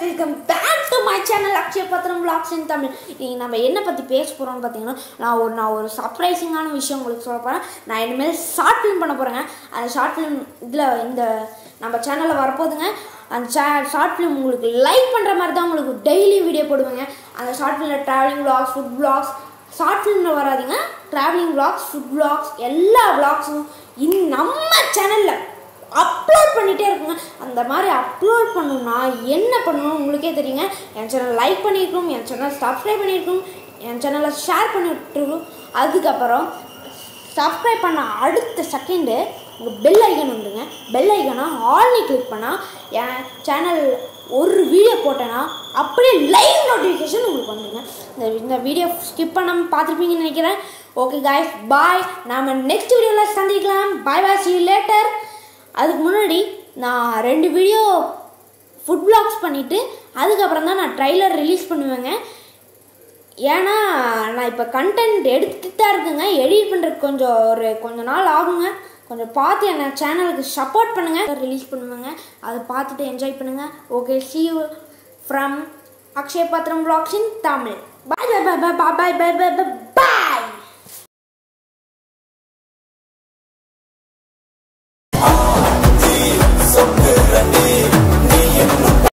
welcome back to my channel Akshaya Pathram vlogs in Tamil நீங்கள் நம்ம என்ன பற்றி பேச போகிறோம்னு பார்த்தீங்கன்னா நான் ஒரு நான் ஒரு சர்ப்ரைசிங்கான விஷயம் உங்களுக்கு சொல்ல போகிறேன் நான் இனிமேல் ஷார்ட் ஃபிலிம் பண்ண போகிறேங்க அந்த ஷார்ட் ஃபிலிம் இதில் இந்த நம்ம சேனலில் வரப்போகுதுங்க அந்த சே ஷார்ட் ஃபிலிம் உங்களுக்கு லைக் பண்ணுற மாதிரி தான் உங்களுக்கு டெய்லி வீடியோ போடுவேங்க அந்த ஷார்ட் ஃபிலிமில் travelling vlogs food vlogs short ஃபிலிமில் வராதிங்க ட்ராவலிங் vlogs ஃபுட் vlogs எல்லா vlogsம் இன் நம்ம சேனலில் அப்லோட் பண்ணிகிட்டே இருக்குங்க அந்த மாதிரி அப்லோட் பண்ணணும்னா என்ன பண்ணணும் உங்களுக்கே தெரியுங்க என் சேனல் லைக் பண்ணியிருக்கணும் என் சேனல் சப்ஸ்கிரைப் பண்ணியிருக்கணும் என் சேனலை ஷேர் பண்ணி விட்டுருக்கணும் அதுக்கப்புறம் சப்ஸ்கிரைப் பண்ண அடுத்த செகண்டு உங்கள் பெல் ஐக்கன் வந்துங்க பெல் ஐக்கனை ஆல்னி கிளிக் பண்ணால் என் சேனல் ஒரு வீடியோ போட்டேன்னா அப்படியே லைவ் நோட்டிஃபிகேஷன் உங்களுக்கு வந்துங்க இந்த இந்த வீடியோ ஸ்கிப் பண்ணாமல் பார்த்துருப்பீங்கன்னு நினைக்கிறேன் ஓகே காய்ஸ் பாய் நாம் நெக்ஸ்ட் வீடியோவில் சந்திக்கலாம் பாய் பாய் சி லேட்டர் அதுக்கு முன்னாடி நான் ரெண்டு வீடியோ ஃபுட் பிளாக்ஸ் பண்ணிவிட்டு அதுக்கப்புறம் தான் நான் ட்ரைலர் ரிலீஸ் பண்ணுவேங்க ஏன்னா நான் இப்போ கண்டென்ட் எடுத்துட்டு தான் இருக்குங்க எடிட் பண்ணுறதுக்கு கொஞ்சம் ஒரு கொஞ்ச நாள் ஆகுங்க கொஞ்சம் பார்த்து என்ன சேனலுக்கு சப்போர்ட் பண்ணுங்கள் ரிலீஸ் பண்ணுவேங்க அதை பார்த்துட்டு என்ஜாய் பண்ணுங்கள் okay see you from Akshaya Pathram vlogs in Tamil bye bye bye bye bye bye bye bye bye So